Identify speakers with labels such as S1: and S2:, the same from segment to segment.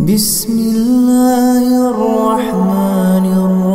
S1: بسم الله الرحمن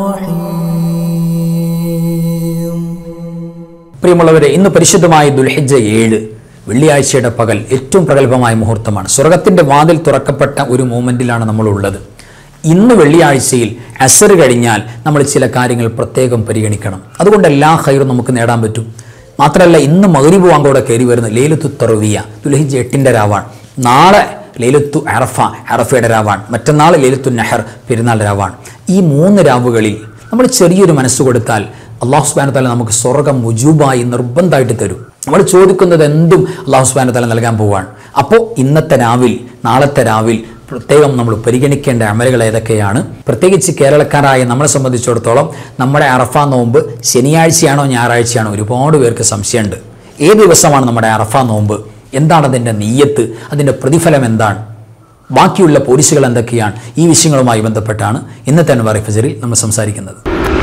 S1: الرحيم
S2: പ്രിയമുള്ളവരെ ഇന്ന് പരിശുദ്ധമായ ദുൽഹിജ ഏഴ് വെള്ളിയാഴ്ചയുടെ പകൽ ഏറ്റവും പ്രഗത്ഭമായ മുഹൂർത്തമാണ് സ്വർഗത്തിന്റെ വാതിൽ തുറക്കപ്പെട്ട ഒരു മൂമെന്റിലാണ് നമ്മൾ ഉള്ളത് ഇന്ന് വെള്ളിയാഴ്ചയിൽ അസർ കഴിഞ്ഞാൽ നമ്മൾ ചില കാര്യങ്ങൾ പ്രത്യേകം പരിഗണിക്കണം അതുകൊണ്ട് എല്ലാ ഹൈറും നമുക്ക് നേടാൻ പറ്റും മാത്രമല്ല ഇന്ന് മകരിബ് വാങ്കോടെ കയറി വരുന്ന ലേലത്തു തറുവിയ ദുൽഹിജ എട്ടിൻ്റെ രാവാണ് നാളെ ലേലത്തു അറഫ അറഫയുടെ രാവാണ് മറ്റന്നാൾ ലേലത്തു നെഹർ പെരുന്നാൾ രാവാണ് ഈ മൂന്ന് രാവുകളിൽ നമ്മൾ ചെറിയൊരു മനസ്സ് കൊടുത്താൽ അള്ളാഹു സുബാന തല നമുക്ക് സ്വർഗം മുജൂബായി നിർബന്ധമായിട്ട് തരും നമ്മൾ ചോദിക്കുന്നത് എന്തും അള്ളാഹു സുബാന തല നൽകാൻ പോവാണ് അപ്പോൾ ഇന്നത്തെ രാവിൽ നാളത്തെ രാവിൽ പ്രത്യേകം നമ്മൾ പരിഗണിക്കേണ്ട അമലുകൾ ഏതൊക്കെയാണ് പ്രത്യേകിച്ച് കേരളക്കാരായ നമ്മളെ സംബന്ധിച്ചിടത്തോളം നമ്മുടെ അറഫ നോമ്പ് ശനിയാഴ്ചയാണോ ഞായറാഴ്ചയാണോ ഒരുപാട് പേർക്ക് സംശയമുണ്ട് ഏത് ദിവസമാണ് നമ്മുടെ അറഫ നോമ്പ് എന്താണ് അതിൻ്റെ നീയത്ത് അതിൻ്റെ പ്രതിഫലം എന്താണ് ബാക്കിയുള്ള പോലീസുകൾ എന്തൊക്കെയാണ് ഈ വിഷയങ്ങളുമായി ബന്ധപ്പെട്ടാണ് ഇന്നത്തെ അൻവാറി ഫജറിൽ നമ്മൾ സംസാരിക്കുന്നത്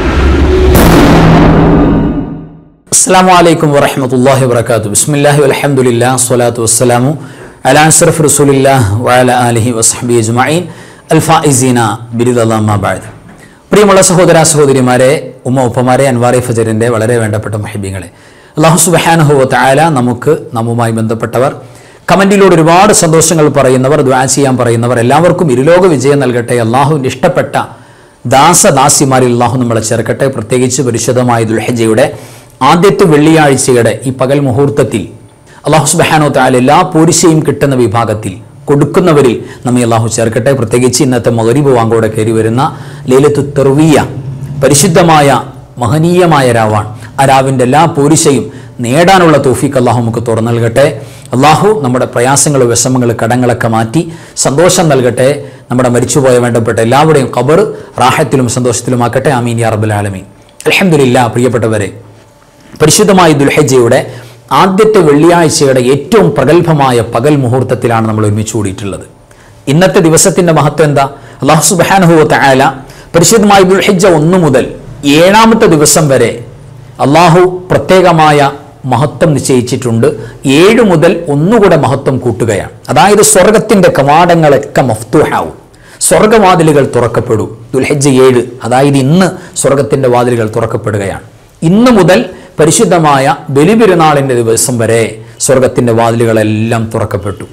S2: അസ്സാം വലൈക്കും വറഹമത്തല്ലാഹി വർക്കാത്തു ബിസ്മില്ലാഹി അലഹമുല്ലാ സ്വലാത്തു വസ്സലാമു അലാ അൻസറഫ് റസൂലില്ലാ വഅല ആലിഹി വസ്ഹബി അജ്മഈൻ അൽഫായിസീന ബിരുദല്ലാമാബാദ് പ്രിയമുള്ള സഹോദര സഹോദരിമാരെ ഉമ്മ ഉപ്പമാരെ അൻവാറി ഫജറിൻ്റെ വളരെ വേണ്ടപ്പെട്ട മഹിബിങ്ങളെ അള്ളാഹു സുബഹാനഹു തായാല നമുക്ക് നമ്മുമായി ബന്ധപ്പെട്ടവർ കമൻറ്റിലൂടെ ഒരുപാട് സന്തോഷങ്ങൾ പറയുന്നവർ ദ്വാ ചെയ്യാൻ പറയുന്നവർ എല്ലാവർക്കും ഇരുലോക വിജയം നൽകട്ടെ അള്ളാഹുവിൻ്റെ ഇഷ്ടപ്പെട്ട ദാസദാസിമാരിൽ അള്ളാഹു നമ്മളെ ചേർക്കട്ടെ പ്രത്യേകിച്ച് പരിശുദ്ധമായ ദുൽഹജയുടെ ആദ്യത്തെ വെള്ളിയാഴ്ചയുടെ ഈ പകൽ മുഹൂർത്തത്തിൽ അള്ളാഹു സുബഹാനോ തായാല എല്ലാ പൂരിശയും കിട്ടുന്ന വിഭാഗത്തിൽ കൊടുക്കുന്നവരിൽ നമ്മെ അള്ളാഹു ചേർക്കട്ടെ പ്രത്യേകിച്ച് ഇന്നത്തെ മകരിബ് വാങ്കോടെ കയറി വരുന്ന ലൈലത്തു തെർവിയ പരിശുദ്ധമായ മഹനീയമായ രാവാണ് ആ രാവിൻ്റെ എല്ലാ പൂരിശയും നേടാനുള്ള തോഫിക്ക് അള്ളാഹു നമുക്ക് തുറന്നു നൽകട്ടെ അള്ളാഹു നമ്മുടെ പ്രയാസങ്ങൾ വിഷമങ്ങൾ കടങ്ങളൊക്കെ മാറ്റി സന്തോഷം നൽകട്ടെ നമ്മുടെ മരിച്ചുപോയ വേണ്ടപ്പെട്ട എല്ലാവരുടെയും ഖബർ റാഹത്തിലും സന്തോഷത്തിലുമാക്കട്ടെ ആമീൻ യാ റബ്ബുൽ ആലമീൻ അലഹമില്ല പ്രിയപ്പെട്ടവരെ പരിശുദ്ധമായ ദുൽഹജയുടെ ആദ്യത്തെ വെള്ളിയാഴ്ചയുടെ ഏറ്റവും പ്രഗത്ഭമായ പകൽ മുഹൂർത്തത്തിലാണ് നമ്മൾ ഒരുമിച്ച് കൂടിയിട്ടുള്ളത് ഇന്നത്തെ ദിവസത്തിന്റെ മഹത്വം എന്താ അള്ളാഹു സുബാനുഹുവ തആല പരിശുദ്ധമായ ദുൽഹജ്ജ ഒന്നു മുതൽ ഏഴാമത്തെ ദിവസം വരെ അള്ളാഹു പ്രത്യേകമായ മഹത്വം നിശ്ചയിച്ചിട്ടുണ്ട് ഏഴ് മുതൽ ഒന്നുകൂടെ മഹത്വം കൂട്ടുകയാണ് അതായത് സ്വർഗത്തിന്റെ കവാടങ്ങളൊക്കെ മഫ്തൂഹാവും സ്വർഗവാതിലുകൾ തുറക്കപ്പെടൂ ദുൽഹജ്ജ ഏഴ് അതായത് ഇന്ന് സ്വർഗത്തിന്റെ വാതിലുകൾ തുറക്കപ്പെടുകയാണ് ഇന്ന് മുതൽ പരിശുദ്ധമായ ബലിപെരുന്നാളിൻ്റെ ദിവസം വരെ സ്വർഗത്തിൻ്റെ വാതിലുകളെല്ലാം തുറക്കപ്പെട്ടു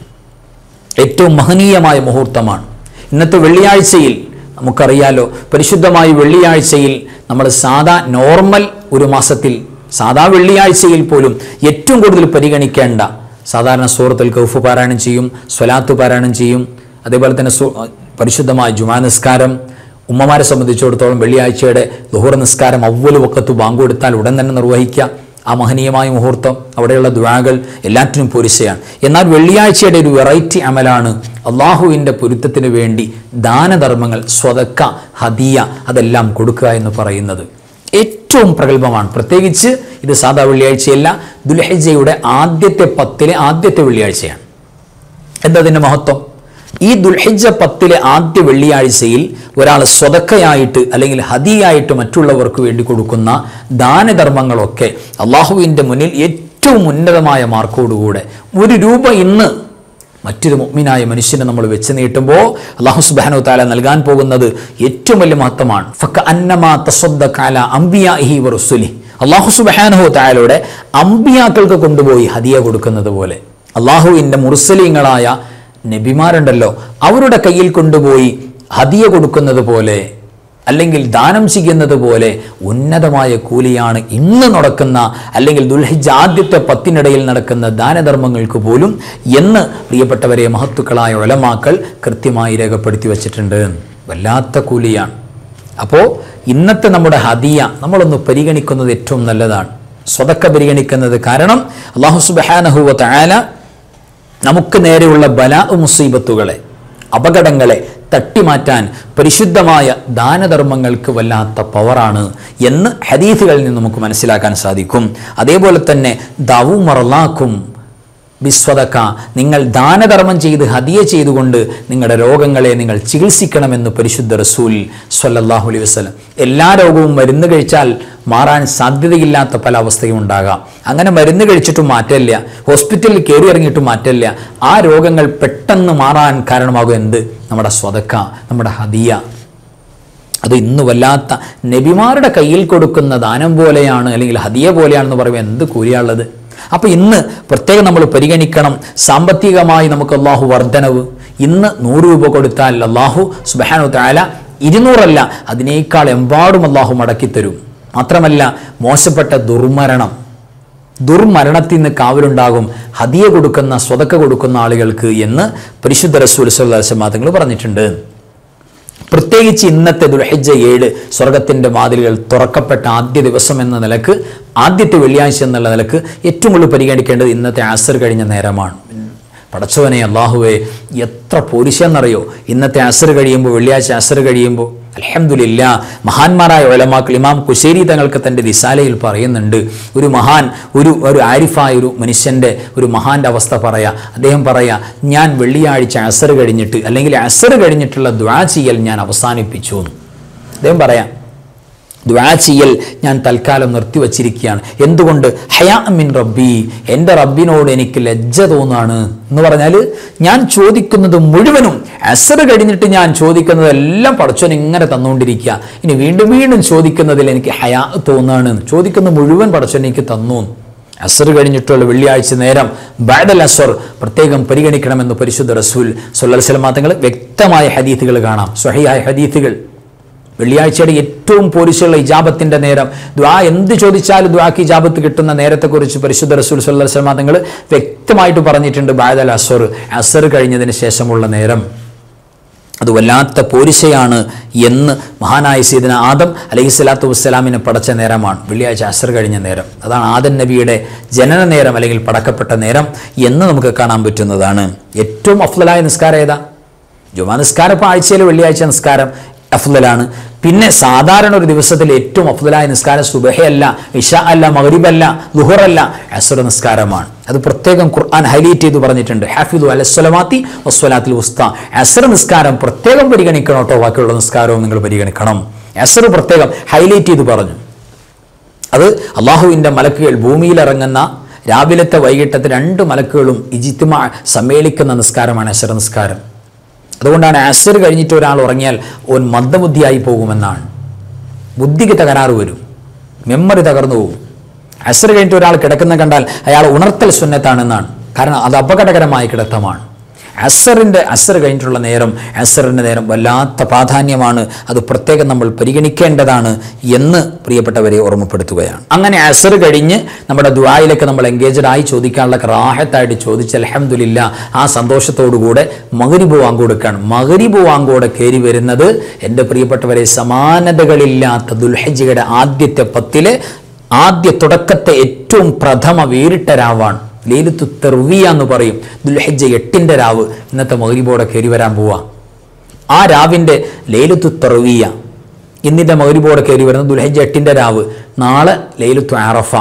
S2: ഏറ്റവും മഹനീയമായ മുഹൂർത്തമാണ് ഇന്നത്തെ വെള്ളിയാഴ്ചയിൽ നമുക്കറിയാലോ പരിശുദ്ധമായ വെള്ളിയാഴ്ചയിൽ നമ്മൾ സാധാ നോർമൽ ഒരു മാസത്തിൽ സാധാ വെള്ളിയാഴ്ചയിൽ പോലും ഏറ്റവും കൂടുതൽ പരിഗണിക്കേണ്ട സാധാരണ സൂറത്തുൽ കൗഫ് പാരായണം ചെയ്യും സ്വലാത്ത് പാരായണം ചെയ്യും അതേപോലെ തന്നെ സു- പരിശുദ്ധമായ ജുമാ നിസ്കാരം ഉമ്മമാരെ സംബന്ധിച്ചിടത്തോളം വെള്ളിയാഴ്ചയുടെ ദുഹൂർ നിസ്കാരം അവല് വക്കത്ത് ബാങ്ക് കൊടുത്താൽ ഉടൻ തന്നെ നിർവഹിക്കുക ആ മഹനീയമായ മുഹൂർത്തം അവിടെയുള്ള ദ്വാകൾ എല്ലാറ്റിനും പൊരിശയാണ് എന്നാൽ വെള്ളിയാഴ്ചയുടെ ഒരു വെറൈറ്റി അമലാണ് അള്ളാഹുവിൻ്റെ പൊരുത്തത്തിന് വേണ്ടി ദാനധർമ്മങ്ങൾ സ്വതക്ക ഹദിയ അതെല്ലാം കൊടുക്കുക എന്ന് പറയുന്നത് ഏറ്റവും പ്രഗത്ഭമാണ് പ്രത്യേകിച്ച് ഇത് സാധാ വെള്ളിയാഴ്ചയല്ല ദുൽഹജയുടെ ആദ്യത്തെ പത്തിലെ ആദ്യത്തെ വെള്ളിയാഴ്ചയാണ് എന്താ അതിൻ്റെ മഹത്വം ഈ ദുൽഹിജ പത്തിലെ ആദ്യ വെള്ളിയാഴ്ചയിൽ ഒരാൾ സ്വതക്കയായിട്ട് അല്ലെങ്കിൽ ഹദിയായിട്ട് മറ്റുള്ളവർക്ക് വേണ്ടി കൊടുക്കുന്ന ദാനധർമ്മങ്ങളൊക്കെ അള്ളാഹുവിൻ്റെ മുന്നിൽ ഏറ്റവും ഉന്നതമായ മാർക്കോടുകൂടെ ഒരു രൂപ ഇന്ന് മറ്റൊരു മുഗ്മിനായ മനുഷ്യനെ നമ്മൾ വെച്ച് നീട്ടുമ്പോൾ അള്ളാഹു സുബാനു താല നൽകാൻ പോകുന്നത് ഏറ്റവും വലിയ മഹത്വമാണ് ഫക്ക അന്നമാ തസ്വദ്ദഖഅല അംബിയാഇഹി വറുസുലി അള്ളാഹു സുബാനഹു താലയുടെ അമ്പിയാക്കൾക്ക് കൊണ്ടുപോയി ഹദിയ കൊടുക്കുന്നത് പോലെ അള്ളാഹുവിൻ്റെ മുർസലീങ്ങളായ നബിമാരുണ്ടല്ലോ അവരുടെ കയ്യിൽ കൊണ്ടുപോയി ഹദിയ കൊടുക്കുന്നത് പോലെ അല്ലെങ്കിൽ ദാനം ചെയ്യുന്നത് പോലെ ഉന്നതമായ കൂലിയാണ് ഇന്ന് നടക്കുന്ന അല്ലെങ്കിൽ ദുൽഹിജ് ആദ്യത്തെ പത്തിനിടയിൽ നടക്കുന്ന ദാനധർമ്മങ്ങൾക്ക് പോലും എന്ന് പ്രിയപ്പെട്ടവരെ മഹത്തുക്കളായ ഒലമാക്കൾ കൃത്യമായി രേഖപ്പെടുത്തി വച്ചിട്ടുണ്ട് വല്ലാത്ത കൂലിയാണ് അപ്പോൾ ഇന്നത്തെ നമ്മുടെ ഹദിയ നമ്മളൊന്ന് പരിഗണിക്കുന്നത് ഏറ്റവും നല്ലതാണ് സ്വതക്ക പരിഗണിക്കുന്നത് കാരണം അള്ളാഹു സുബാനഹുവ തആല നമുക്ക് നേരെയുള്ള ബല മുസീബത്തുകളെ അപകടങ്ങളെ തട്ടിമാറ്റാൻ പരിശുദ്ധമായ ദാനധർമ്മങ്ങൾക്ക് വല്ലാത്ത പവറാണ് എന്ന് ഹദീഫുകളിൽ നിന്ന് നമുക്ക് മനസ്സിലാക്കാൻ സാധിക്കും അതേപോലെ തന്നെ ദവു മറലാക്കും വിസ്വതക്ക നിങ്ങൾ ദാനധർമ്മം ചെയ്ത് ഹദിയ ചെയ്തുകൊണ്ട് നിങ്ങളുടെ രോഗങ്ങളെ നിങ്ങൾ ചികിത്സിക്കണമെന്ന് പരിശുദ്ധ റസൂൽ സ്വല്ലല്ലാഹു അലൈഹി വസല്ലം എല്ലാ രോഗവും മരുന്ന് കഴിച്ചാൽ മാറാൻ സാധ്യതയില്ലാത്ത പല അവസ്ഥയും ഉണ്ടാകാം അങ്ങനെ മരുന്ന് കഴിച്ചിട്ടും മാറ്റമില്ല ഹോസ്പിറ്റലിൽ കയറി ഇറങ്ങിയിട്ടും മാറ്റമില്ല ആ രോഗങ്ങൾ പെട്ടെന്ന് മാറാൻ കാരണമാകും എന്ത് നമ്മുടെ സ്വതക്ക നമ്മുടെ ഹദിയ അത് ഇന്ന് വല്ലാത്ത നബിമാരുടെ കയ്യിൽ കൊടുക്കുന്ന ദാനം പോലെയാണ് അല്ലെങ്കിൽ ഹദിയ പോലെയാണെന്ന് പറയുമ്പോൾ എന്ത് കൂലിയാണുള്ളത് അപ്പോൾ ഇന്ന് പ്രത്യേകം നമ്മൾ പരിഗണിക്കണം സാമ്പത്തികമായി നമുക്ക് അള്ളാഹു വർധനവ് ഇന്ന് നൂറ് രൂപ കൊടുത്താൽ അള്ളാഹു സുബാനു താല ഇരുന്നൂറല്ല അതിനേക്കാൾ എമ്പാടും അള്ളാഹു മടക്കിത്തരും മാത്രമല്ല മോശപ്പെട്ട ദുർമരണം ദുർമരണത്തിൽ നിന്ന് കാവലുണ്ടാകും ഹദിയ കൊടുക്കുന്ന സ്വതക്ക കൊടുക്കുന്ന ആളുകൾക്ക് എന്ന് പരിശുദ്ധ റസൂൽ സല്ലാസ്മാതങ്ങൾ പറഞ്ഞിട്ടുണ്ട് പ്രത്യേകിച്ച് ഇന്നത്തെ ദുൽഹിജ ഏഴ് സ്വർഗത്തിൻ്റെ വാതിലുകൾ തുറക്കപ്പെട്ട ആദ്യ ദിവസം എന്ന നിലക്ക് ആദ്യത്തെ വെള്ളിയാഴ്ച എന്നുള്ള നിലക്ക് ഏറ്റവും കൂടുതൽ പരിഗണിക്കേണ്ടത് ഇന്നത്തെ ആസർ കഴിഞ്ഞ നേരമാണ് പടച്ചവനെ അള്ളാഹുവെ എത്ര പോരിശെന്നറിയോ ഇന്നത്തെ അസർ കഴിയുമ്പോൾ വെള്ളിയാഴ്ച അസർ കഴിയുമ്പോൾ അലഹമുല്ല മഹാന്മാരായ ഒലമാക്കൾ ഇമാം കുശേരി തങ്ങൾക്ക് തൻ്റെ ദിസാലയിൽ പറയുന്നുണ്ട് ഒരു മഹാൻ ഒരു ഒരു ആരിഫായ ഒരു മനുഷ്യൻ്റെ ഒരു മഹാൻ്റെ അവസ്ഥ പറയാ അദ്ദേഹം പറയാ ഞാൻ വെള്ളിയാഴ്ച അസർ കഴിഞ്ഞിട്ട് അല്ലെങ്കിൽ അസർ കഴിഞ്ഞിട്ടുള്ള ദ്വാ ചെയ്യൽ ഞാൻ അവസാനിപ്പിച്ചു എന്ന് അദ്ദേഹം പറയാം ദ്വാ ചെയ്യൽ ഞാൻ തൽക്കാലം നിർത്തിവച്ചിരിക്കുകയാണ് എന്തുകൊണ്ട് ഹയാ മിൻ റബ്ബി എൻ്റെ റബ്ബിനോട് എനിക്ക് ലജ്ജ തോന്നാണ് എന്ന് പറഞ്ഞാൽ ഞാൻ ചോദിക്കുന്നത് മുഴുവനും അസർ കഴിഞ്ഞിട്ട് ഞാൻ ചോദിക്കുന്നതെല്ലാം പടച്ചോൻ ഇങ്ങനെ തന്നുകൊണ്ടിരിക്കുക ഇനി വീണ്ടും വീണ്ടും ചോദിക്കുന്നതിൽ എനിക്ക് ഹയാ തോന്നാണ് ചോദിക്കുന്ന മുഴുവൻ പടച്ചോൻ എനിക്ക് തന്നു അസർ കഴിഞ്ഞിട്ടുള്ള വെള്ളിയാഴ്ച നേരം ബാദൽ അസർ പ്രത്യേകം പരിഗണിക്കണമെന്ന് പരിശുദ്ധ റസൂൽ സൊല്ലൽ സലമാങ്ങൾ വ്യക്തമായ ഹദീത്തുകൾ കാണാം സ്വഹിയായ ഹദീത്തുകൾ വെള്ളിയാഴ്ചയുടെ ഏറ്റവും പോലീസുള്ള ഇജാബത്തിന്റെ നേരം ദ്വാ എന്ത് ചോദിച്ചാലും ദ്വാക്ക് ഇജാബത്ത് കിട്ടുന്ന നേരത്തെക്കുറിച്ച് പരിശുദ്ധ റസൂൽ സല്ലാ സ്വലമ തങ്ങൾ വ്യക്തമായിട്ട് പറഞ്ഞിട്ടുണ്ട് ബാദൽ അസർ അസർ കഴിഞ്ഞതിന് ശേഷമുള്ള നേരം അത് വല്ലാത്ത പോരിശയാണ് എന്ന് മഹാനായ സീദന ആദം അലൈഹി സ്വലാത്തു വസ്സലാമിനെ പടച്ച നേരമാണ് വെള്ളിയാഴ്ച അസർ കഴിഞ്ഞ നേരം അതാണ് ആദൻ നബിയുടെ ജനന നേരം അല്ലെങ്കിൽ പടക്കപ്പെട്ട നേരം എന്ന് നമുക്ക് കാണാൻ പറ്റുന്നതാണ് ഏറ്റവും അഫ്ലായ നിസ്കാരം ഏതാ ജുമാ നിസ്കാരം ഇപ്പോൾ ആഴ്ചയിലെ വെള്ളിയാഴ്ച നിസ്കാരം അഫ്ദലാണ് പിന്നെ സാധാരണ ഒരു ദിവസത്തിൽ ഏറ്റവും അഫ്ദലായ നിസ്കാരം സുബഹയല്ല ഇഷ അല്ല മഗ്രിബല്ല ലുഹറല്ല അസുർ നിസ്കാരമാണ് അത് പ്രത്യേകം ഖുർആൻ ഹൈലൈറ്റ് ചെയ്ത് പറഞ്ഞിട്ടുണ്ട് ഹാഫിദു അലസ്വലമാത്തി വസ്വലാത്തിൽ ഉസ്ത അസർ നിസ്കാരം പ്രത്യേകം പരിഗണിക്കണം കേട്ടോ ബാക്കിയുള്ള നിസ്കാരവും നിങ്ങൾ പരിഗണിക്കണം അസർ പ്രത്യേകം ഹൈലൈറ്റ് ചെയ്ത് പറഞ്ഞു അത് അള്ളാഹുവിൻ്റെ മലക്കുകൾ ഭൂമിയിൽ ഇറങ്ങുന്ന രാവിലത്തെ വൈകിട്ടത്തെ രണ്ട് മലക്കുകളും ഇജിത്തുമ സമ്മേളിക്കുന്ന നിസ്കാരമാണ് അസർ നിസ്കാരം അതുകൊണ്ടാണ് അസർ കഴിഞ്ഞിട്ട് ഒരാൾ ഉറങ്ങിയാൽ ഓൻ മന്ദബുദ്ധിയായി പോകുമെന്നാണ് ബുദ്ധിക്ക് തകരാറ് വരും മെമ്മറി തകർന്നു പോകും അസർ കഴിഞ്ഞിട്ട് ഒരാൾ കിടക്കുന്ന കണ്ടാൽ അയാൾ ഉണർത്തൽ സുന്നത്താണെന്നാണ് കാരണം അത് അപകടകരമായ കിടത്തമാണ് അസറിൻ്റെ അസർ കഴിഞ്ഞിട്ടുള്ള നേരം അസറിൻ്റെ നേരം വല്ലാത്ത പ്രാധാന്യമാണ് അത് പ്രത്യേകം നമ്മൾ പരിഗണിക്കേണ്ടതാണ് എന്ന് പ്രിയപ്പെട്ടവരെ ഓർമ്മപ്പെടുത്തുകയാണ് അങ്ങനെ അസർ കഴിഞ്ഞ് നമ്മുടെ ദുആയിലേക്ക് നമ്മൾ എൻഗേജഡ് ആയി ചോദിക്കാനുള്ള റാഹത്തായിട്ട് ചോദിച്ച് അലഹമുല്ല ആ സന്തോഷത്തോടുകൂടെ മകരിബ് വാങ്ങുകൊടുക്കുകയാണ് മകരിബ് വാങ്ങോടെ കയറി വരുന്നത് എൻ്റെ പ്രിയപ്പെട്ടവരെ സമാനതകളില്ലാത്ത ദുൽഹജിയുടെ ആദ്യത്തെ പത്തിലെ ആദ്യ തുടക്കത്തെ ഏറ്റവും പ്രഥമ വേറിട്ട രാവാണ് ലൈലത്തു തെർവിയ എന്ന് പറയും ദുൽഹജ്ജ എട്ടിൻ്റെ രാവ് ഇന്നത്തെ മകരിബോടെ കയറി വരാൻ പോവാ ആ രാവിൻ്റെ ലൈലത്തു തെർവിയ ഇന്നിൻ്റെ മകരിബോടെ കയറി വരുന്ന ദുൽഹജ്ജ എട്ടിൻ്റെ രാവ് നാളെ ലൈലത്തു ആറഫ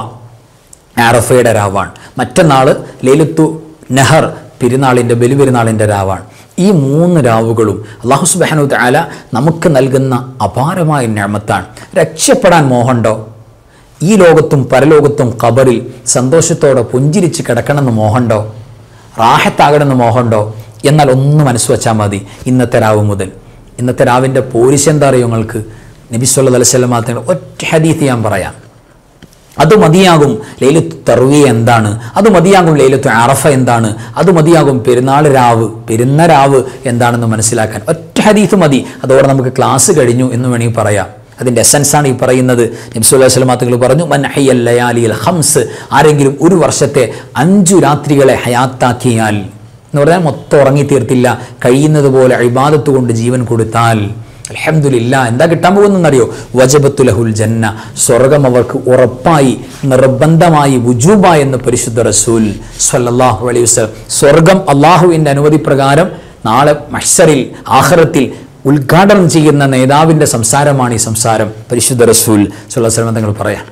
S2: ആറഫയുടെ രാവാണ് മറ്റന്നാൾ ലൈലത്തു നെഹർ പെരുന്നാളിൻ്റെ ബലിപെരുന്നാളിൻ്റെ രാവാണ് ഈ മൂന്ന് രാവുകളും അള്ളാഹു സുബാനു താല നമുക്ക് നൽകുന്ന അപാരമായ ഞാമത്താണ് രക്ഷപ്പെടാൻ മോഹമുണ്ടോ ഈ ലോകത്തും പരലോകത്തും ഖബറിൽ സന്തോഷത്തോടെ പുഞ്ചിരിച്ച് കിടക്കണമെന്ന് മോഹമുണ്ടോ റാഹത്താകണമെന്ന് മോഹമുണ്ടോ എന്നാൽ ഒന്ന് മനസ്സ് വെച്ചാൽ മതി ഇന്നത്തെ രാവ് മുതൽ ഇന്നത്തെ രാവിൻ്റെ പോരിശ എന്താ അറിയോ നിങ്ങൾക്ക് നബി സല്ലല്ലാഹു അലൈഹി വസല്ലം മാത്രമേ ഒറ്റ ഹദീത്ത് ഞാൻ പറയാം അത് മതിയാകും ലൈലത്ത് തർവിയ എന്താണ് അത് മതിയാകും ലൈലത്ത് അറഫ എന്താണ് അത് മതിയാകും പെരുന്നാൾ രാവ് പെരുന്ന രാവ് എന്താണെന്ന് മനസ്സിലാക്കാൻ ഒറ്റ ഹദീത്ത് മതി അതോടെ നമുക്ക് ക്ലാസ് കഴിഞ്ഞു എന്ന് വേണമെങ്കിൽ പറയാം അതിൻ്റെ എസൻസാണ് ഈ പറയുന്നത് നബ്സുല്ലാ സ്വലമാത്തുകൾ പറഞ്ഞു മൻ ഹയ്യൽ ലയാലിൽ ഹംസ് ആരെങ്കിലും ഒരു വർഷത്തെ അഞ്ചു രാത്രികളെ ഹയാത്താക്കിയാൽ എന്ന് പറഞ്ഞാൽ മൊത്തം ഉറങ്ങി തീർത്തില്ല കഴിയുന്നത് പോലെ അഴിബാദത്ത് കൊണ്ട് ജീവൻ കൊടുത്താൽ അലഹമില്ല എന്താ കിട്ടാൻ പോകുന്നറിയോ വജബത്തുലഹുൽ ജന്ന സ്വർഗം അവർക്ക് ഉറപ്പായി നിർബന്ധമായി വുജൂബ എന്ന് പരിശുദ്ധ റസൂൽ സല്ലല്ലാഹു അലൈഹി വസല്ലം സ്വർഗം അള്ളാഹുവിൻ്റെ അനുമതി പ്രകാരം നാളെ മഹ്സറിൽ ആഹ്റത്തിൽ ഉദ്ഘാടനം ചെയ്യുന്ന നേതാവിൻ്റെ സംസാരമാണ് ഈ സംസാരം പരിശുദ്ധ റസൂൽ സുല്ലാസ്ലം തങ്ങൾ പറയാം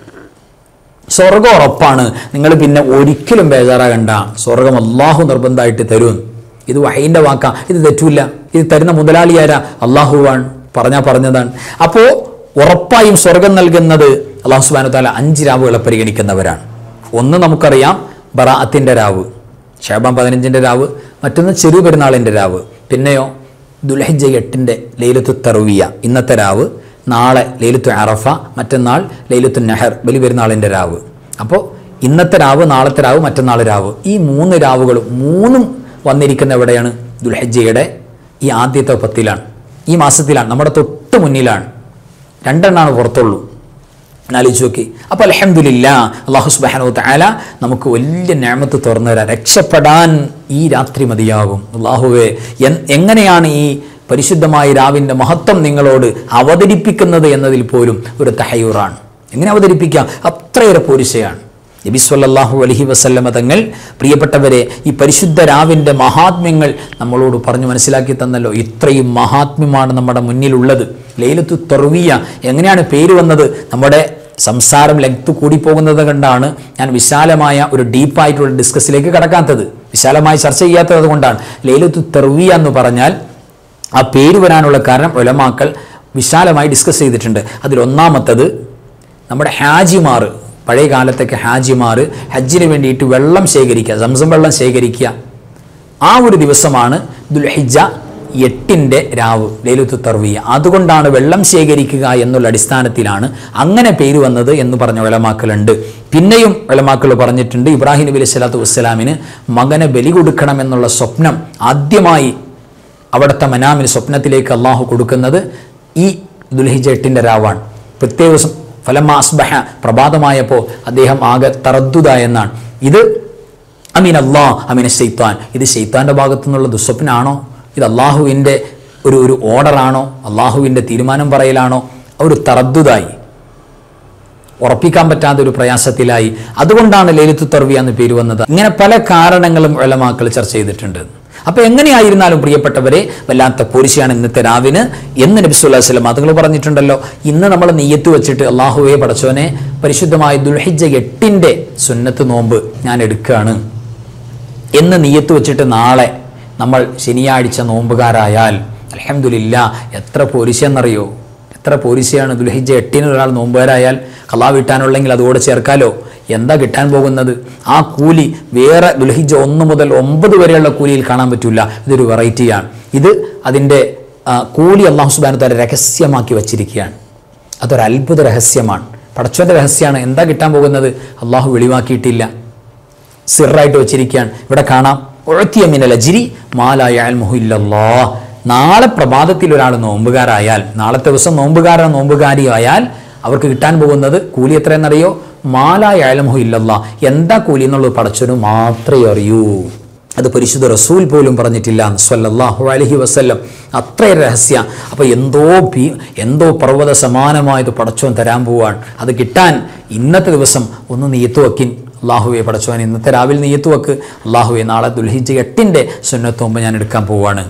S2: സ്വർഗം ഉറപ്പാണ് നിങ്ങൾ പിന്നെ ഒരിക്കലും ബേജാറാകണ്ട സ്വർഗം അള്ളാഹു നിർബന്ധമായിട്ട് തരും ഇത് വഹയിൻ്റെ വാക്കാ ഇത് തെറ്റൂല ഇത് തരുന്ന മുതലാളിയാരാ അള്ളാഹുവാണ് പറഞ്ഞാൽ പറഞ്ഞതാണ് അപ്പോൾ ഉറപ്പായും സ്വർഗം നൽകുന്നത് അള്ളാഹു സുബാനു താല അഞ്ച് രാവുകളെ പരിഗണിക്കുന്നവരാണ് ഒന്ന് നമുക്കറിയാം ബറാഅത്തിൻ്റെ രാവ് ഷാബാൻ പതിനഞ്ചിൻ്റെ രാവ് മറ്റൊന്ന് ചെറു പെരുന്നാളിൻ്റെ രാവ് പിന്നെയോ ദുൽഹിജ എട്ടിൻ്റെ ലൈലത്തു തറുവിയ ഇന്നത്തെ രാവ് നാളെ ലൈലത്തു അറഫ മറ്റന്നാൾ ലൈലത്തു നെഹർ ബലി പെരുന്നാളിൻ്റെ രാവ് അപ്പോൾ ഇന്നത്തെ രാവ് നാളത്തെ രാവ് മറ്റന്നാൾ രാവ് ഈ മൂന്ന് രാവുകളും മൂന്നും വന്നിരിക്കുന്ന എവിടെയാണ് ദുൽഹജ്ജയുടെ ഈ ആദ്യത്തെ പത്തിലാണ് ഈ മാസത്തിലാണ് നമ്മുടെ തൊട്ട് മുന്നിലാണ് രണ്ടെണ്ണാണ് പുറത്തുള്ളൂ എന്നാലോചിച്ച് നോക്കി അപ്പോൾ അലഹമില്ല അള്ളാഹു സുബാനോ താല നമുക്ക് വലിയ ഞാമത്ത് തുറന്നു തരാം രക്ഷപ്പെടാൻ ഈ രാത്രി മതിയാകും അള്ളാഹുവെ എൻ- എങ്ങനെയാണ് ഈ പരിശുദ്ധമായ രാവിൻ്റെ മഹത്വം നിങ്ങളോട് അവതരിപ്പിക്കുന്നത് എന്നതിൽ പോലും ഒരു തഹയൂറാണ് എങ്ങനെ അവതരിപ്പിക്കാം അത്രയേറെ പോരിശയാണ് നബി സല്ലല്ലാഹു അലൈഹി വസല്ലമ തങ്ങൾ പ്രിയപ്പെട്ടവരെ ഈ പരിശുദ്ധ രാവിൻ്റെ മഹാത്മ്യങ്ങൾ നമ്മളോട് പറഞ്ഞു മനസ്സിലാക്കി തന്നല്ലോ ഇത്രയും മഹാത്മ്യമാണ് നമ്മുടെ മുന്നിലുള്ളത് ലൈലത്തു തെർവിയ എങ്ങനെയാണ് പേര് വന്നത് നമ്മുടെ സംസാരം ലെങ്ത് കൂടിപ്പോകുന്നത് കണ്ടാണ് ഞാൻ വിശാലമായ ഒരു ഡീപ്പായിട്ടുള്ള ഡിസ്കസിലേക്ക് കടക്കാത്തത് വിശാലമായി ചർച്ച ചെയ്യാത്തത് കൊണ്ടാണ് ലൈലത്തു തെർവിയ എന്ന് പറഞ്ഞാൽ ആ പേര് വരാനുള്ള കാരണം ഒലമാക്കൾ വിശാലമായി ഡിസ്കസ് ചെയ്തിട്ടുണ്ട് അതിലൊന്നാമത്തത് നമ്മുടെ ഹാജിമാർ പഴയ കാലത്തൊക്കെ ഹാജിമാർ ഹജ്ജിന് വേണ്ടിയിട്ട് വെള്ളം ശേഖരിക്കുക സംസം വെള്ളം ശേഖരിക്കുക ആ ഒരു ദിവസമാണ് ദുൽഹിജ എട്ടിൻ്റെ രാവ് ലൈലത്തു തർവിയ അതുകൊണ്ടാണ് വെള്ളം ശേഖരിക്കുക എന്നുള്ള അടിസ്ഥാനത്തിലാണ് അങ്ങനെ പേര് വന്നത് എന്ന് പറഞ്ഞ ഒലമാക്കളുണ്ട് പിന്നെയും ഒലമാക്കൾ പറഞ്ഞിട്ടുണ്ട് ഇബ്രാഹിം നബി അലൈഹി സ്വലാത്തു വസ്സലാമിന് മകനെ ബലി കൊടുക്കണമെന്നുള്ള സ്വപ്നം ആദ്യമായി അവിടുത്തെ മനാമിന് സ്വപ്നത്തിലേക്ക് അള്ളാഹു കൊടുക്കുന്നത് ഈ ദുൽഹിജ എട്ടിൻ്റെ രാവാണ് പ്രത്യേക ദിവസം ഫലമ്മ അസ്ബഹ പ്രഭാതമായപ്പോൾ അദ്ദേഹം ആകെ തറദ്ദുത എന്നാണ് ഇത് അമീൻ അള്ളാ അമീൻ ഷെയ്ത്താൻ ഇത് ഷെയ്ത്താൻ്റെ ഭാഗത്തു നിന്നുള്ള ദുസ്വപ്നാണോ ഇത് അള്ളാഹുവിൻ്റെ ഒരു ഒരു ഓർഡറാണോ അള്ളാഹുവിൻ്റെ തീരുമാനം പറയലാണോ ഒരു തറദ്ദുതായി ഉറപ്പിക്കാൻ പറ്റാത്ത ഒരു പ്രയാസത്തിലായി അതുകൊണ്ടാണ് ലലിത്തു തർവിയ എന്ന് പേര് വന്നത് ഇങ്ങനെ പല കാരണങ്ങളും വെള്ളമാക്കൾ ചർച്ച ചെയ്തിട്ടുണ്ട് അപ്പൊ എങ്ങനെയായിരുന്നാലും പ്രിയപ്പെട്ടവരെ വല്ലാത്ത പോരിശയാണ് ഇന്നത്തെ രാവിന് എന്ന് നബി സുല്ലാ വസ്ലം അതുങ്ങൾ പറഞ്ഞിട്ടുണ്ടല്ലോ ഇന്ന് നമ്മൾ നെയ്യത്ത് വെച്ചിട്ട് അള്ളാഹുവെ പടച്ചോനെ പരിശുദ്ധമായ ദുൽഹിജ എട്ടിന്റെ സുന്നത്ത് നോമ്പ് ഞാൻ എടുക്കുകയാണ് എന്ന് നീയത്ത് വെച്ചിട്ട് നാളെ നമ്മൾ ശനിയാഴ്ച നോമ്പുകാരായാൽ അലഹമില്ല എത്ര പോരിശയെന്നറിയോ എത്ര പോരിശയാണ് ദുൽഹിജ എട്ടിന് ഒരാൾ നോമ്പുകാരായാൽ കലാ വീട്ടാനുള്ളെങ്കിൽ അതുകൂടെ ചേർക്കാലോ എന്താ കിട്ടാൻ പോകുന്നത് ആ കൂലി വേറെ ദുൽഹിജ ഒന്ന് മുതൽ ഒമ്പത് വരെയുള്ള കൂലിയിൽ കാണാൻ പറ്റില്ല ഇതൊരു വെറൈറ്റിയാണ് ഇത് അതിൻ്റെ ആ, കൂലി അള്ളാഹു സുബാനു താര രഹസ്യമാക്കി വച്ചിരിക്കുകയാണ് അതൊരു അത്ഭുത രഹസ്യമാണ് പടച്ചോൻ്റെ രഹസ്യമാണ് എന്താ കിട്ടാൻ പോകുന്നത് അള്ളാഹു വെളിവാക്കിയിട്ടില്ല സിറായിട്ട് വെച്ചിരിക്കുകയാണ് ഇവിടെ കാണാം ഉഴത്തിയ മിനൽ അജിരി മാലായ മുഹില്ലല്ലാ നാളെ പ്രഭാതത്തിൽ ഒരാൾ നോമ്പുകാരായാൽ നാളത്തെ ദിവസം നോമ്പുകാരൻ നോമ്പുകാരിയായാൽ അവർക്ക് കിട്ടാൻ പോകുന്നത് കൂലി എത്രയെന്നറിയോ മാലായ ഇല്ലല്ലാ എന്താ കൂലി എന്നുള്ളത് പടച്ചവന് മാത്രമേ അറിയൂ അത് പരിശുദ്ധ റസൂൽ പോലും പറഞ്ഞിട്ടില്ല സ്വല്ലല്ലാഹു അലൈഹി വസല്ലം അത്രയും രഹസ്യ അപ്പോൾ എന്തോ ഭീ എന്തോ പർവ്വത സമാനമായത് പടച്ചോൻ തരാൻ പോവാണ് അത് കിട്ടാൻ ഇന്നത്തെ ദിവസം ഒന്ന് നീയത്ത് വെക്കിൻ അള്ളാഹുവെ പടച്ചോൻ ഇന്നത്തെ രാവിലെ നീയത്ത് വെക്ക് അള്ളാഹുവെ നാളെ ദുൽഹിജ് എട്ടിൻ്റെ സുന്നത്തോമ്പ് ഞാൻ എടുക്കാൻ പോവാണ്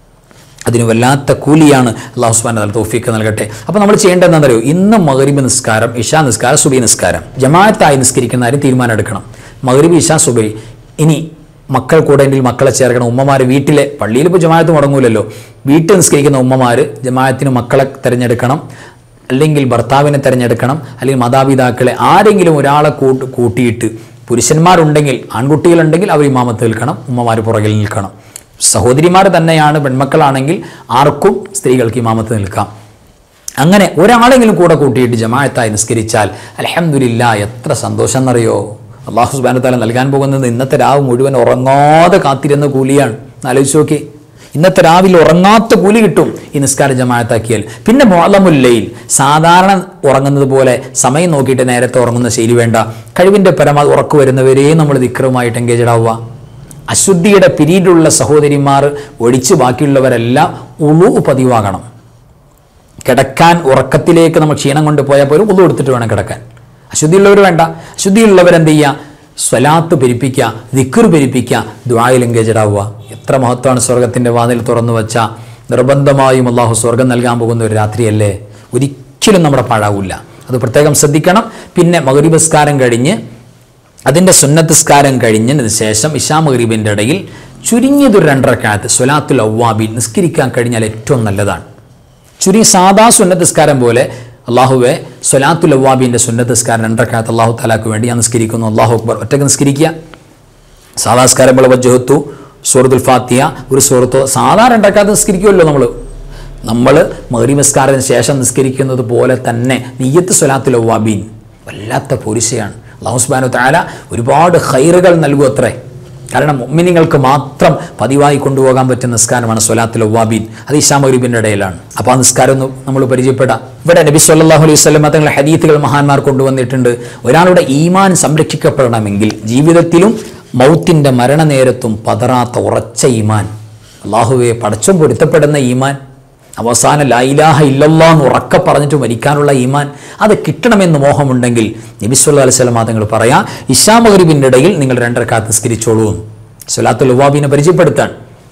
S2: അതിന് വല്ലാത്ത കൂലിയാണ് അള്ളാഹു സുബാൻ തല തോഫിക്ക് നൽകട്ടെ അപ്പോൾ നമ്മൾ ചെയ്യേണ്ടത് എന്താണെന്നറിയോ ഇന്ന് മകരിബ് നിസ്കാരം ഇഷാ നിസ്കാരം സുബി നിസ്കാരം ജമാഅത്തായി നിസ്കരിക്കുന്ന കാര്യം തീരുമാനം എടുക്കണം മകരിബ് ഇഷാ സുബൈ ഇനി മക്കൾ കൂടെ ഉണ്ടെങ്കിൽ മക്കളെ ചേർക്കണം ഉമ്മമാർ വീട്ടിലെ പള്ളിയിൽ ഇപ്പോൾ ജമാഅത്ത് മുടങ്ങൂലല്ലോ വീട്ടിൽ നിസ്കരിക്കുന്ന ഉമ്മമാർ ജമാഅത്തിന് മക്കളെ തിരഞ്ഞെടുക്കണം അല്ലെങ്കിൽ ഭർത്താവിനെ തിരഞ്ഞെടുക്കണം അല്ലെങ്കിൽ മാതാപിതാക്കളെ ആരെങ്കിലും ഒരാളെ കൂട്ട് കൂട്ടിയിട്ട് പുരുഷന്മാരുണ്ടെങ്കിൽ ആൺകുട്ടികളുണ്ടെങ്കിൽ അവർ ഇമാമത്ത് നിൽക്കണം ഉമ്മമാർ പുറകിൽ നിൽക്കണം സഹോദരിമാർ തന്നെയാണ് പെൺമക്കളാണെങ്കിൽ ആർക്കും സ്ത്രീകൾക്ക് ഇമാമത്ത് നിൽക്കാം അങ്ങനെ ഒരാളെങ്കിലും കൂടെ കൂട്ടിയിട്ട് ജമാഅത്തായി നിസ്കരിച്ചാൽ അലഹമില്ല എത്ര സന്തോഷം എന്നറിയോ അള്ളാഹു സുബാന താല നൽകാൻ പോകുന്നത് ഇന്നത്തെ രാവ് മുഴുവൻ ഉറങ്ങാതെ കാത്തിരുന്ന കൂലിയാണ് ആലോചിച്ച് നോക്കി ഇന്നത്തെ രാവിലെ ഉറങ്ങാത്ത കൂലി കിട്ടും ഈ നിസ്കാര ജമാഅത്താക്കിയാൽ പിന്നെ മോളമുല്ലയിൽ സാധാരണ ഉറങ്ങുന്നത് പോലെ സമയം നോക്കിയിട്ട് നേരത്തെ ഉറങ്ങുന്ന ശൈലി വേണ്ട കഴിവിൻ്റെ പരമാവധി ഉറക്കു വരുന്നവരെ നമ്മൾ ദിക്രമായിട്ട് എൻഗേജഡ് ആവുക അശുദ്ധിയുടെ പിരീഡിലുള്ള സഹോദരിമാർ ഒഴിച്ച് ബാക്കിയുള്ളവരെല്ലാം ഉളു പതിവാകണം കിടക്കാൻ ഉറക്കത്തിലേക്ക് നമ്മൾ ക്ഷീണം കൊണ്ട് പോയാൽ പോലും ഉളു എടുത്തിട്ട് വേണം കിടക്കാൻ അശുദ്ധിയുള്ളവർ വേണ്ട അശുദ്ധിയുള്ളവർ എന്ത് ചെയ്യുക സ്വലാത്ത് പെരിപ്പിക്കുക ദിക്കുർ പെരിപ്പിക്കുക ദ്വായിൽ എൻഗേജഡ് ആവുക എത്ര മഹത്വമാണ് സ്വർഗത്തിൻ്റെ വാതിൽ തുറന്നു വെച്ച നിർബന്ധമായും അള്ളാഹു സ്വർഗം നൽകാൻ പോകുന്ന ഒരു രാത്രിയല്ലേ ഒരിക്കലും നമ്മുടെ പാഴാവില്ല അത് പ്രത്യേകം ശ്രദ്ധിക്കണം പിന്നെ മകരീബസ്കാരം കഴിഞ്ഞ് അതിൻ്റെ സുന്നത്തിസ്കാരം കഴിഞ്ഞതിന് ശേഷം ഇഷാ മഗ്രീബിൻ്റെ ഇടയിൽ ചുരുങ്ങിയതൊരു രണ്ടരക്കാലത്ത് സ്വലാത്തുൽ അവ്വാബി നിസ്കരിക്കാൻ കഴിഞ്ഞാൽ ഏറ്റവും നല്ലതാണ് ചുരുങ്ങി സാധാ സുന്നത്തിസ്കാരം പോലെ അള്ളാഹുവെ സ്വലാത്തുൽ അവ്വാബിൻ്റെ സുന്നത്തസ്കാരം രണ്ടരക്കാലത്ത് അള്ളാഹു താലാക്ക് വേണ്ടി ഞാൻ നിസ്കരിക്കുന്നു അള്ളാഹു അക്ബർ ഒറ്റക്ക് നിസ്കരിക്കുക സാധാസ്കാരം നമ്മൾ വജ്ജഹത്തു സൂറത്തുൽ ഫാത്തിയ ഒരു സൂറത്തോ സാധാരണ രണ്ടരക്കാലത്ത് നിസ്കരിക്കുമല്ലോ നമ്മൾ നമ്മൾ മഹരി നിസ്കാരത്തിന് ശേഷം നിസ്കരിക്കുന്നത് പോലെ തന്നെ നീയത്ത് സ്വലാത്തുൽ അവ്വാബീൻ വല്ലാത്ത പോരിശയാണ് അള്ളാഹു സുബാനു താല ഒരുപാട് ഹൈറുകൾ നൽകും അത്രേ കാരണം മുഅ്മിനീങ്ങൾക്ക് മാത്രം പതിവായി കൊണ്ടുപോകാൻ പറ്റുന്ന നിസ്കാരമാണ് സ്വലാത്തുൽ അവ്വാബീൻ അത് ഇഷാ മഗ്രിബിൻ്റെ ഇടയിലാണ് അപ്പോൾ ആ നിസ്കാരം ഒന്ന് നമ്മൾ പരിചയപ്പെടാം ഇവിടെ നബി സല്ലല്ലാഹു അലൈഹി വസല്ലം തങ്ങളുടെ ഹദീത്തുകൾ മഹാന്മാർ കൊണ്ടുവന്നിട്ടുണ്ട് ഒരാളുടെ ഈമാൻ സംരക്ഷിക്കപ്പെടണമെങ്കിൽ ജീവിതത്തിലും മൗത്തിൻ്റെ മരണനേരത്തും പതറാത്ത ഉറച്ച ഈമാൻ അള്ളാഹുവെ പടച്ചും പൊരുത്തപ്പെടുന്ന ഈമാൻ അവസാനം ലൈലാഹ ഇല്ലല്ലാ എന്ന് ഉറക്കെ പറഞ്ഞിട്ട് മരിക്കാനുള്ള ഈമാൻ അത് കിട്ടണമെന്ന് മോഹമുണ്ടെങ്കിൽ നബിസ്വല്ലാ അലൈഹി സ്വലം തങ്ങൾ പറയാം ഇഷാ മഗ്രിബിൻ്റെ ഇടയിൽ നിങ്ങൾ രണ്ടരക്കാത്ത് നിസ്കരിച്ചോളൂ സ്വലാത്തുൽ ഉവാബിനെ പരിചയപ്പെടുത്താൻ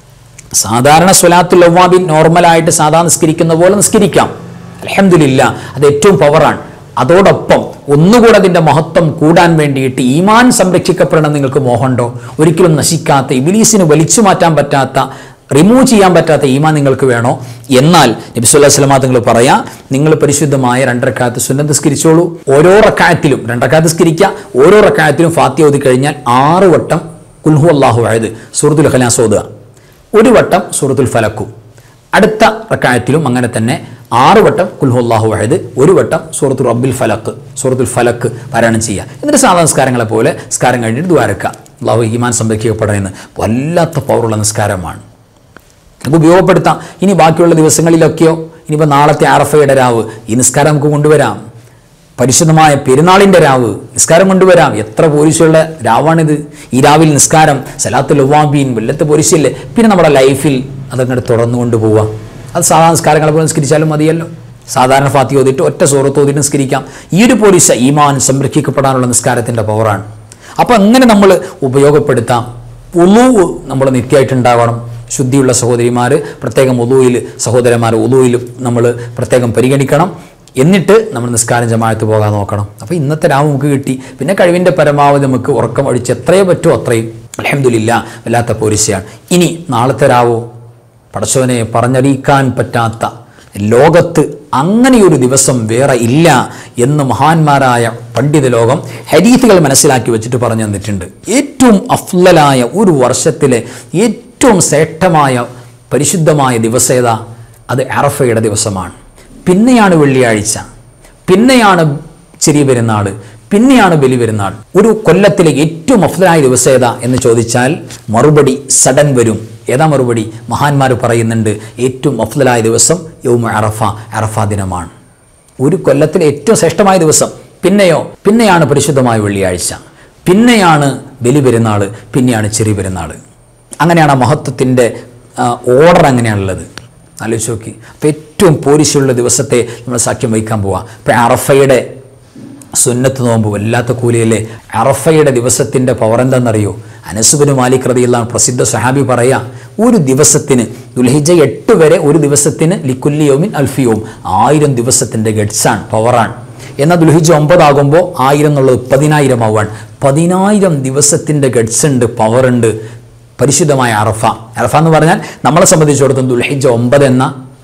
S2: സാധാരണ സ്വലാത്തുൽ ഉവാബിൻ നോർമലായിട്ട് സാധാരണ നിസ്കരിക്കുന്ന പോലെ നിസ്കരിക്കാം അലഹമില്ല അത് ഏറ്റവും പവറാണ് അതോടൊപ്പം ഒന്നുകൂടെ അതിൻ്റെ മഹത്വം കൂടാൻ വേണ്ടിയിട്ട് ഈമാൻ സംരക്ഷിക്കപ്പെടണം നിങ്ങൾക്ക് മോഹമുണ്ടോ ഒരിക്കലും നശിക്കാത്ത ഇബിലീസിന് വലിച്ചു മാറ്റാൻ പറ്റാത്ത റിമൂവ് ചെയ്യാൻ പറ്റാത്ത ഈമാൻ നിങ്ങൾക്ക് വേണോ എന്നാൽ നബി സുല്ലാ സ്വലമാ നിങ്ങൾ പറയാം നിങ്ങൾ പരിശുദ്ധമായ രണ്ടരക്കാലത്ത് സുന്നത്ത് സ്കരിച്ചോളൂ ഓരോ റക്കായത്തിലും രണ്ടരക്കാലത്ത് സ്കരിക്കുക ഓരോ റക്കായത്തിലും ഫാത്തി ഓതി കഴിഞ്ഞാൽ ആറ് വട്ടം കുൽഹു അള്ളാഹു ആയത് സൂറത്തുൽ ഖലാസ് ഓതുക ഒരു വട്ടം സൂറത്തുൽ ഫലക്കും അടുത്ത റക്കായത്തിലും അങ്ങനെ തന്നെ ആറ് വട്ടം കുൽഹു അള്ളാഹു ആയത് ഒരു വട്ടം സൂറത്തുൽ റബ്ബിൽ ഫലക്ക് സൂറത്തുൽ ഫലക്ക് പാരായണം ചെയ്യുക എന്നിട്ട് സാധാരണ നിസ്കാരങ്ങളെ പോലെ നിസ്കാരം കഴിഞ്ഞിട്ട് ദ്വാരക്കുക അള്ളാഹു ഈമാൻ സംരക്ഷിക്കപ്പെടുന്നത് വല്ലാത്ത പവറുള്ള നിസ്കാരമാണ് നമുക്ക് ഉപയോഗപ്പെടുത്താം ഇനി ബാക്കിയുള്ള ദിവസങ്ങളിലൊക്കെയോ ഇനിയിപ്പോൾ നാളത്തെ ആറഫയുടെ രാവ് ഈ നിസ്കാരം നമുക്ക് കൊണ്ടുവരാം പരിശുദ്ധമായ പെരുന്നാളിൻ്റെ രാവ് നിസ്കാരം കൊണ്ടുവരാം എത്ര പോലീസുള്ള രാവാണിത് ഈ രാവിൽ നിസ്കാരം സലാത്ത് ലുവാബീൻ വെല്ലത്ത് പോലീസില്ലേ പിന്നെ നമ്മുടെ ലൈഫിൽ അതങ്ങോട്ട് തുടർന്നു കൊണ്ടുപോവാം അത് സാധാരണ നിസ്കാരങ്ങളെ പോലെ നിസ്കരിച്ചാലും മതിയല്ലോ സാധാരണ ഫാത്തി ഓതിയിട്ട് ഒറ്റ സൂറത്ത് ഓതിട്ട് നിസ്കരിക്കാം ഈ ഒരു പോലീസ് ഈമാൻ സംരക്ഷിക്കപ്പെടാനുള്ള നിസ്കാരത്തിൻ്റെ പവറാണ് അപ്പോൾ അങ്ങനെ നമ്മൾ ഉപയോഗപ്പെടുത്താം ഉളു നമ്മൾ നിത്യമായിട്ടുണ്ടാവണം ശുദ്ധിയുള്ള സഹോദരിമാർ പ്രത്യേകം ഉദുവിൽ സഹോദരന്മാർ ഉദുവിൽ നമ്മൾ പ്രത്യേകം പരിഗണിക്കണം എന്നിട്ട് നമ്മൾ നിസ്കാരം ജമാഅത്ത് പോകാൻ നോക്കണം അപ്പോൾ ഇന്നത്തെ രാവ് നമുക്ക് കിട്ടി പിന്നെ കഴിവിൻ്റെ പരമാവധി നമുക്ക് ഉറക്കം ഒഴിച്ച് എത്രയോ പറ്റുമോ അത്രയും അലഹമില്ല വല്ലാത്ത പോലീസയാണ് ഇനി നാളത്തെ രാവോ പടച്ചവനെ പറഞ്ഞറിയിക്കാൻ പറ്റാത്ത ലോകത്ത് അങ്ങനെയൊരു ദിവസം വേറെ ഇല്ല എന്ന് മഹാന്മാരായ പണ്ഡിത ലോകം ഹരീത്തുകൾ മനസ്സിലാക്കി വെച്ചിട്ട് പറഞ്ഞു തന്നിട്ടുണ്ട് ഏറ്റവും അഫ്ലലായ ഒരു വർഷത്തിലെ ഏറ്റവും ശ്രേഷ്ഠമായ പരിശുദ്ധമായ ദിവസേത അത് അറഫയുടെ ദിവസമാണ് പിന്നെയാണ് വെള്ളിയാഴ്ച പിന്നെയാണ് ചെറിയ പെരുന്നാൾ പിന്നെയാണ് ബലി പെരുന്നാൾ ഒരു കൊല്ലത്തിലെ ഏറ്റവും അഫ്ലലായ ദിവസം ഏതാ എന്ന് ചോദിച്ചാൽ മറുപടി സഡൻ വരും ഏതാ മറുപടി മഹാന്മാർ പറയുന്നുണ്ട് ഏറ്റവും അഫ്ലലായ ദിവസം യൗമ അറഫ അറഫ ദിനമാണ് ഒരു കൊല്ലത്തിലെ ഏറ്റവും ശ്രേഷ്ഠമായ ദിവസം പിന്നെയോ പിന്നെയാണ് പരിശുദ്ധമായ വെള്ളിയാഴ്ച പിന്നെയാണ് ബലി പെരുന്നാൾ പിന്നെയാണ് ചെറിയ പെരുന്നാൾ അങ്ങനെയാണ് ആ മഹത്വത്തിൻ്റെ ഓർഡർ അങ്ങനെയാണുള്ളത് ആലോചിച്ച് നോക്കി അപ്പോൾ ഏറ്റവും പോരിശുള്ള ദിവസത്തെ നമ്മൾ സാക്ഷ്യം വഹിക്കാൻ പോവാം ഇപ്പം അറഫയുടെ സുന്നത്ത് നോമ്പ് വല്ലാത്ത കൂലിയല്ലേ അറഫയുടെ ദിവസത്തിൻ്റെ പവർ എന്താണെന്നറിയോ അനസുബിന് മാലിക് റതിയുള്ള പ്രസിദ്ധ സഹാബി പറയാ ഒരു ദിവസത്തിന് ദുൽഹിജ എട്ട് വരെ ഒരു ദിവസത്തിന് ലിക്കുല്ലിയോമിൻ അൽഫിയോം ആയിരം ദിവസത്തിൻ്റെ ഗഡ്സാണ് പവറാണ് എന്നാൽ ദുൽഹിജ ഒമ്പതാകുമ്പോൾ ആയിരം എന്നുള്ളത് പതിനായിരം ആവാൻ പതിനായിരം ദിവസത്തിൻ്റെ ഗഡ്സ് ഉണ്ട് പവർ ഉണ്ട് പരിശുദ്ധമായ അറഫ അറഫ എന്ന് പറഞ്ഞാൽ നമ്മളെ സംബന്ധിച്ചിടത്തോളം ദുൽഹിജ ഒമ്പത് എന്ന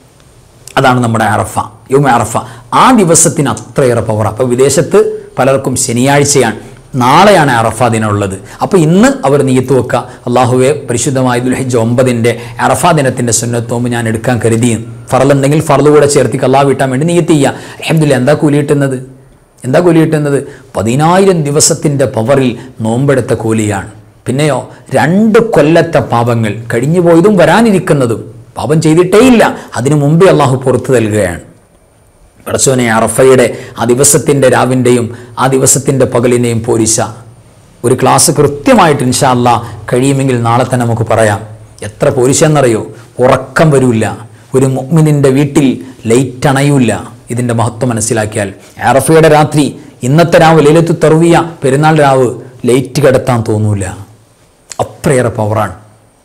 S2: അതാണ് നമ്മുടെ അറഫ യോമ അറഫ ആ ദിവസത്തിന് അത്രയേറെ പവർ അപ്പോൾ വിദേശത്ത് പലർക്കും ശനിയാഴ്ചയാണ് നാളെയാണ് അറഫ ദിനം ഉള്ളത് അപ്പോൾ ഇന്ന് അവർ നീയത്ത് വെക്കുക അള്ളാഹുവെ പരിശുദ്ധമായ ദുൽഹിജ് ഒമ്പതിൻ്റെ അറഫ ദിനത്തിൻ്റെ സുന്നത്തോമ്പ് ഞാൻ എടുക്കാൻ കരുതി ഫറലുണ്ടെങ്കിൽ ഫറല് കൂടെ ചേർത്തിക്ക് അള്ളാഹ് വീട്ടാൻ വേണ്ടി നീയത്ത് ചെയ്യുക അഹമ്മദില്ല എന്താ കൂലി കിട്ടുന്നത് എന്താ കൂലി കിട്ടുന്നത് പതിനായിരം ദിവസത്തിൻ്റെ പവറിൽ നോമ്പെടുത്ത കൂലിയാണ് പിന്നെയോ രണ്ട് കൊല്ലത്തെ പാപങ്ങൾ കഴിഞ്ഞു പോയതും വരാനിരിക്കുന്നതും പാപം ചെയ്തിട്ടേയില്ല അതിനു മുമ്പേ അള്ളാഹു പുറത്തു നൽകുകയാണ് പടച്ചോനെ അറഫയുടെ ആ ദിവസത്തിൻ്റെ രാവിൻ്റെയും ആ ദിവസത്തിൻ്റെ പകലിനെയും പോരിശ ഒരു ക്ലാസ് കൃത്യമായിട്ട് ഇൻഷാ അല്ലാ കഴിയുമെങ്കിൽ നാളെ തന്നെ നമുക്ക് പറയാം എത്ര പോരിശ എന്നറിയോ ഉറക്കം വരില്ല ഒരു മുഅ്മിനിൻ്റെ വീട്ടിൽ ലൈറ്റ് അണയൂല ഇതിൻ്റെ മഹത്വം മനസ്സിലാക്കിയാൽ അറഫയുടെ രാത്രി ഇന്നത്തെ രാവ് ലൈലത്തു തെറുവിയ പെരുന്നാൾ രാവ് ലൈറ്റ് കിടത്താൻ തോന്നൂല അത്രയേറെ പവറാണ്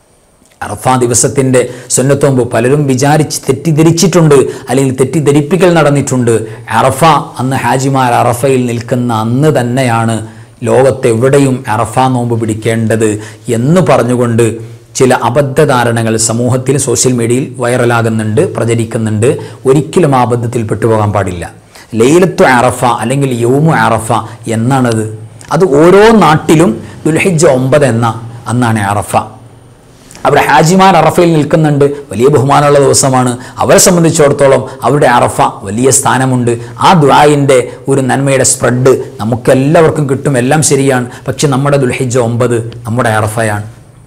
S2: അറഫ ദിവസത്തിൻ്റെ സുന്നത്തോമ്പ് പലരും വിചാരിച്ച് തെറ്റിദ്ധരിച്ചിട്ടുണ്ട് അല്ലെങ്കിൽ തെറ്റിദ്ധരിപ്പിക്കൽ നടന്നിട്ടുണ്ട് അറഫ അന്ന് ഹാജിമാർ അറഫയിൽ നിൽക്കുന്ന അന്ന് തന്നെയാണ് ലോകത്തെവിടെയും അറഫ നോമ്പ് പിടിക്കേണ്ടത് എന്ന് പറഞ്ഞുകൊണ്ട് ചില അബദ്ധധാരണകൾ സമൂഹത്തിൽ സോഷ്യൽ മീഡിയയിൽ വൈറലാകുന്നുണ്ട് പ്രചരിക്കുന്നുണ്ട് ഒരിക്കലും ആ അബദ്ധത്തിൽ പെട്ടുപോകാൻ പാടില്ല ലൈലത്തു അറഫ അല്ലെങ്കിൽ യൗമു അറഫ എന്നാണത് അത് ഓരോ നാട്ടിലും ദുൽഹിജ ഒമ്പത് എന്ന അന്നാണ് അറഫ അവിടെ ഹാജിമാർ അറഫയിൽ നിൽക്കുന്നുണ്ട് വലിയ ബഹുമാനമുള്ള ദിവസമാണ് അവരെ സംബന്ധിച്ചിടത്തോളം അവരുടെ അറഫ വലിയ സ്ഥാനമുണ്ട് ആ ദുആയിൻ്റെ ഒരു നന്മയുടെ സ്പ്രെഡ് നമുക്കെല്ലാവർക്കും കിട്ടും എല്ലാം ശരിയാണ് പക്ഷെ നമ്മുടെ ദുൽഹിജ ഒമ്പത് നമ്മുടെ അറഫയാണ്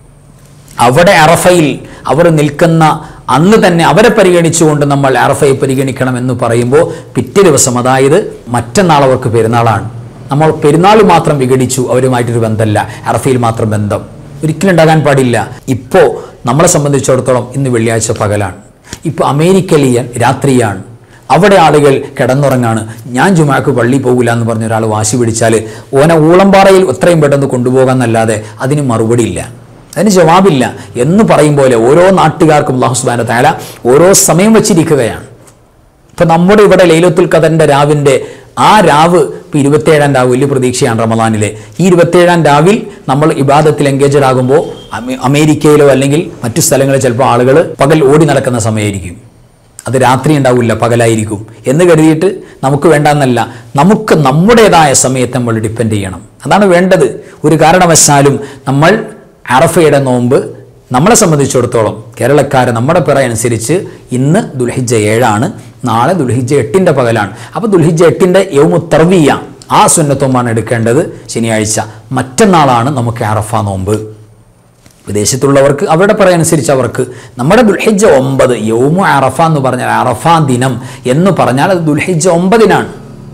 S2: അവിടെ അറഫയിൽ അവർ നിൽക്കുന്ന അന്ന് തന്നെ അവരെ പരിഗണിച്ചുകൊണ്ട് നമ്മൾ അറഫയെ പരിഗണിക്കണം എന്ന് പറയുമ്പോൾ പിറ്റേ ദിവസം അതായത് മറ്റന്നാൾ അവർക്ക് പെരുന്നാളാണ് നമ്മൾ പെരുന്നാൾ മാത്രം വിഘടിച്ചു അവരുമായിട്ടൊരു ബന്ധമല്ല അറഫയിൽ മാത്രം ബന്ധം ഒരിക്കലും ഉണ്ടാകാൻ പാടില്ല ഇപ്പോൾ നമ്മളെ സംബന്ധിച്ചിടത്തോളം ഇന്ന് വെള്ളിയാഴ്ച പകലാണ് ഇപ്പോൾ അമേരിക്കയിലെ രാത്രിയാണ് അവിടെ ആളുകൾ കിടന്നുറങ്ങാണ് ഞാൻ ജുമാക്ക് പള്ളി പോകില്ല എന്ന് പറഞ്ഞ ഒരാൾ വാശി പിടിച്ചാൽ ഓനെ ഊളംപാറയിൽ എത്രയും പെട്ടെന്ന് കൊണ്ടുപോകാന്നല്ലാതെ അതിന് മറുപടിയില്ല അതിന് ജവാബില്ല എന്ന് പറയും പോലെ ഓരോ നാട്ടുകാർക്കും അള്ളാഹു സുബാന താല ഓരോ സമയം വെച്ചിരിക്കുകയാണ് ഇപ്പൊ നമ്മുടെ ഇവിടെ ലൈലത്തുൽ ഖദറിന്റെ രാവിന്റെ ആ രാവ് ഇപ്പൊ ഇരുപത്തേഴാം രാവ് വലിയ പ്രതീക്ഷയാണ് റമദാനിലെ ഈ ഇരുപത്തേഴാം രാവിൽ നമ്മൾ ഇബാദത്തിൽ എൻഗേജഡ് ആകുമ്പോൾ അമേ- അമേരിക്കയിലോ അല്ലെങ്കിൽ മറ്റു സ്ഥലങ്ങളിൽ ചിലപ്പോൾ ആളുകൾ പകൽ ഓടി നടക്കുന്ന സമയമായിരിക്കും അത് രാത്രി ഉണ്ടാവില്ല പകലായിരിക്കും എന്ന് കരുതിയിട്ട് നമുക്ക് വേണ്ടെന്നല്ല നമുക്ക് നമ്മുടേതായ സമയത്ത് നമ്മൾ ഡിപ്പെൻഡ് ചെയ്യണം അതാണ് വേണ്ടത് ഒരു കാരണവശാലും നമ്മൾ അറഫയുടെ നോമ്പ് നമ്മളെ സംബന്ധിച്ചിടത്തോളം കേരളക്കാർ നമ്മുടെ പിറ അനുസരിച്ച് ഇന്ന് ദുൽഹിജ ഏഴാണ് നാളെ ദുൽഹിജ എട്ടിൻ്റെ പകലാണ് അപ്പോൾ ദുൽഹിജ എട്ടിൻ്റെ യൗമു തർവിയ ആ സുന്നത്വമാണ് എടുക്കേണ്ടത് ശനിയാഴ്ച മറ്റന്നാളാണ് നമുക്ക് അറഫ നോമ്പ് വിദേശത്തുള്ളവർക്ക് അവരുടെ പറയുന്നതനുസരിച്ച് അവർക്ക് നമ്മുടെ ദുൽഹിജ ഒമ്പത് യൗമു അറഫ എന്ന് പറഞ്ഞാൽ അറഫ ദിനം എന്ന് പറഞ്ഞാൽ അത് ദുൽഹിജ ഒമ്പതിനാണ്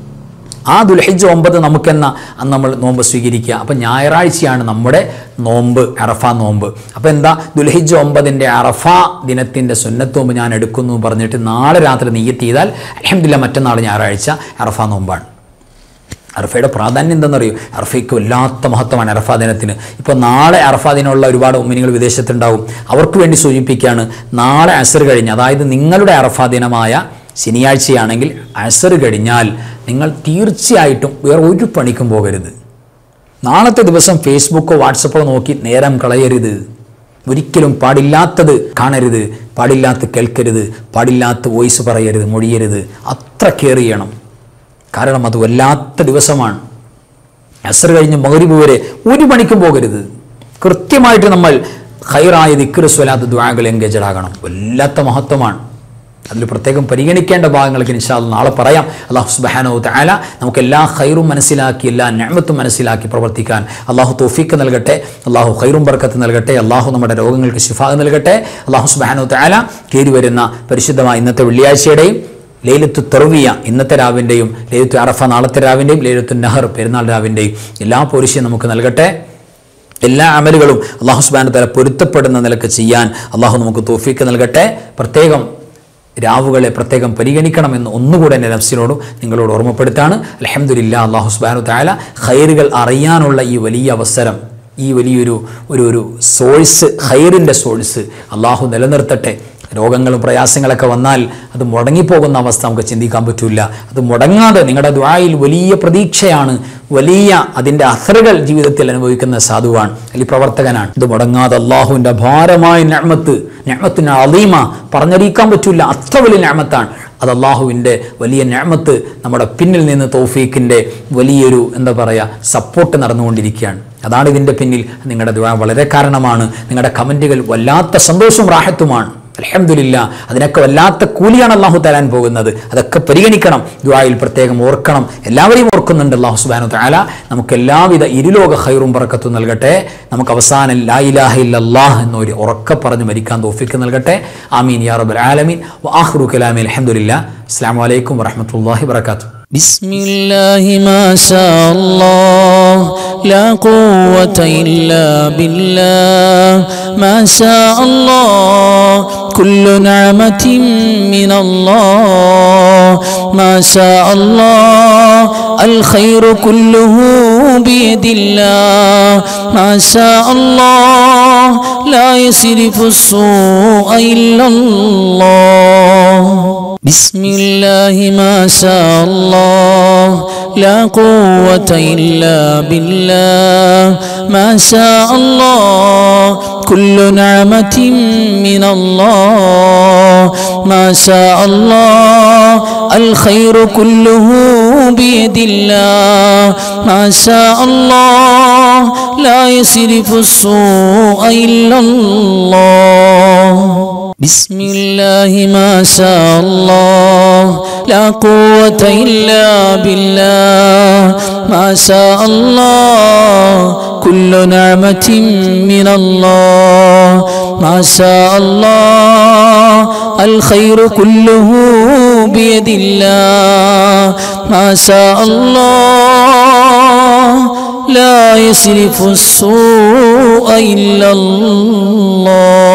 S2: ആ ദുൽഹിജ ഒമ്പത് നമുക്കെന്ന അന്ന് നമ്മൾ നോമ്പ് സ്വീകരിക്കുക അപ്പം ഞായറാഴ്ചയാണ് നമ്മുടെ നോമ്പ് അറഫ നോമ്പ് അപ്പം എന്താ ദുൽഹിജ ഒമ്പതിൻ്റെ അറഫ ദിനത്തിൻ്റെ സുന്നത്തോമ്പ് ഞാൻ എടുക്കുന്നു എന്ന് പറഞ്ഞിട്ട് നാളെ രാത്രി നെയ്യത്ത് ചെയ്താൽ അലഹമില്ല മറ്റന്നാൾ ഞായറാഴ്ച അറഫ നോമ്പാണ് അറഫയുടെ പ്രാധാന്യം എന്തെന്നറിയോ അറഫയ്ക്ക് വല്ലാത്ത മഹത്വമാണ് അറഫാ ദിനത്തിന് ഇപ്പോൾ നാളെ അറഫാ ദിനമുള്ള ഒരുപാട് ഉമ്മിനികൾ വിദേശത്തുണ്ടാവും അവർക്ക് വേണ്ടി സൂചിപ്പിക്കുകയാണ് നാളെ അസർ കഴിഞ്ഞ് അതായത് നിങ്ങളുടെ അറഫാ ദിനമായ ശനിയാഴ്ചയാണെങ്കിൽ അസർ കഴിഞ്ഞാൽ നിങ്ങൾ തീർച്ചയായിട്ടും വേറെ ഒരു പണിക്കും പോകരുത് നാളത്തെ ദിവസം ഫേസ്ബുക്കോ വാട്സപ്പോ നോക്കി നേരം കളയരുത് ഒരിക്കലും പാടില്ലാത്തത് കാണരുത് പാടില്ലാത്ത കേൾക്കരുത് പാടില്ലാത്ത വോയിസ് പറയരുത് മൊഴിയരുത് അത്ര കെയർ ചെയ്യണം കാരണം അത് വല്ലാത്ത ദിവസമാണ് അസർ കഴിഞ്ഞ് മകരിബ് വരെ ഒരു മണിക്കും പോകരുത് കൃത്യമായിട്ട് നമ്മൾ ഹൈറായ ദിക്കറ് സ്വലാത്ത് ദ്വാകൾ എൻഗേജഡ് ആകണം വല്ലാത്ത മഹത്വമാണ് അതിൽ പ്രത്യേകം പരിഗണിക്കേണ്ട ഭാഗങ്ങൾക്ക് ഇൻഷാല് നാളെ പറയാം അള്ളാഹു സുബാനോ താല നമുക്ക് എല്ലാ ഹൈറും മനസ്സിലാക്കി എല്ലാ ഞാമത്തും മനസ്സിലാക്കി പ്രവർത്തിക്കാൻ അള്ളാഹു തോഫീക്ക് നൽകട്ടെ അള്ളാഹു ഹൈറും ബർക്കത്ത് നൽകട്ടെ അള്ളാഹു നമ്മുടെ രോഗങ്ങൾക്ക് ശിഫാ നൽകട്ടെ അള്ളാഹു സുബാനോ താല കയറി വരുന്ന പരിശുദ്ധമായ ഇന്നത്തെ വെള്ളിയാഴ്ചയുടെയും ലൈലത്തു തെറുവിയ ഇന്നത്തെ രാവിൻ്റെയും ലൈലത്തു അറഫ നാളത്തെ രാവിൻ്റെയും ലൈലത്തു നഹർ പെരുന്നാൾ രാവിൻ്റെയും എല്ലാ പോരിശയും നമുക്ക് നൽകട്ടെ എല്ലാ അമലുകളും അള്ളാഹു സുബാന തല പൊരുത്തപ്പെടുന്ന നിലക്ക് ചെയ്യാൻ അള്ളാഹു നമുക്ക് തോഫീക്ക് നൽകട്ടെ പ്രത്യേകം രാവുകളെ പ്രത്യേകം പരിഗണിക്കണമെന്ന് ഒന്നുകൂടെ എൻ്റെ നഫ്സിനോടും നിങ്ങളോട് ഓർമ്മപ്പെടുത്താണ് അലഹമുല്ല അള്ളാഹു സുബാനു താല ഹൈറുകൾ അറിയാനുള്ള ഈ വലിയ അവസരം ഈ വലിയൊരു ഒരു ഒരു സോഴ്സ് ഹൈറിൻ്റെ സോഴ്സ് അള്ളാഹു നിലനിർത്തട്ടെ രോഗങ്ങളും പ്രയാസങ്ങളൊക്കെ വന്നാൽ അത് മുടങ്ങിപ്പോകുന്ന അവസ്ഥ നമുക്ക് ചിന്തിക്കാൻ പറ്റില്ല അത് മുടങ്ങാതെ നിങ്ങളുടെ ദ്വായിൽ വലിയ പ്രതീക്ഷയാണ് വലിയ അതിൻ്റെ അസറുകൾ ജീവിതത്തിൽ അനുഭവിക്കുന്ന സാധുവാണ് അല്ലെങ്കിൽ പ്രവർത്തകനാണ് ഇത് മുടങ്ങാതെ അള്ളാഹുവിൻ്റെ ഭാരമായ ഞാമത്ത് ഞാമത്തിന് അലീമ പറഞ്ഞറിയിക്കാൻ പറ്റില്ല അത്ര വലിയ ഞാമത്താണ് അത് അള്ളാഹുവിൻ്റെ വലിയ ഞാമത്ത് നമ്മുടെ പിന്നിൽ നിന്ന് തൗഫീഖിൻ്റെ വലിയൊരു എന്താ പറയുക സപ്പോർട്ട് നടന്നുകൊണ്ടിരിക്കുകയാണ് അതാണ് ഇതിൻ്റെ പിന്നിൽ നിങ്ങളുടെ ദ്വാ വളരെ കാരണമാണ് നിങ്ങളുടെ കമൻറ്റുകൾ വല്ലാത്ത സന്തോഷവും റാഹത്തുമാണ് അലഹമില്ല അതിനൊക്കെ വല്ലാത്ത കൂലിയാണ് അള്ളാഹു തരാൻ പോകുന്നത് അതൊക്കെ പരിഗണിക്കണം ദ്വായിൽ പ്രത്യേകം ഓർക്കണം എല്ലാവരെയും ഓർക്കുന്നുണ്ട് അള്ളാഹു സുബാനു താല നമുക്ക് എല്ലാവിധ ഇരുലോക ഹൈറും പറക്കത്തും നൽകട്ടെ നമുക്ക് അവസാനം ലാ ഇലാഹ ഇല്ലല്ലാഹ് എന്നൊരു ഉറക്ക പറഞ്ഞ് മരിക്കാൻ തോഫിക്ക് നൽകട്ടെ ആമീൻ യാ റബ്ബൽ ആലമീൻ വആഖിറു കലാമി അൽഹംദുലില്ലാ അസ്സലാമു അലൈക്കും വറഹ്മത്തുള്ളാഹി വബറകാതുഹു
S1: بسم الله ما شاء الله لا قوة إلا بالله ما شاء الله كل نعمة من الله ما شاء الله الخير كله بيد الله ما شاء الله لا يصرف السوء إلا الله بسم الله ما شاء الله لا قوة إلا بالله ما شاء الله كل نعمة من الله ما شاء الله الخير كله بيد الله ما شاء الله لا يصرف السوء إلا الله بسم الله ما شاء الله لا قوة إلا بالله ما شاء الله كل نعمة من الله ما شاء الله الخير كله بيد الله ما شاء الله لا يصرف السوء إلا الله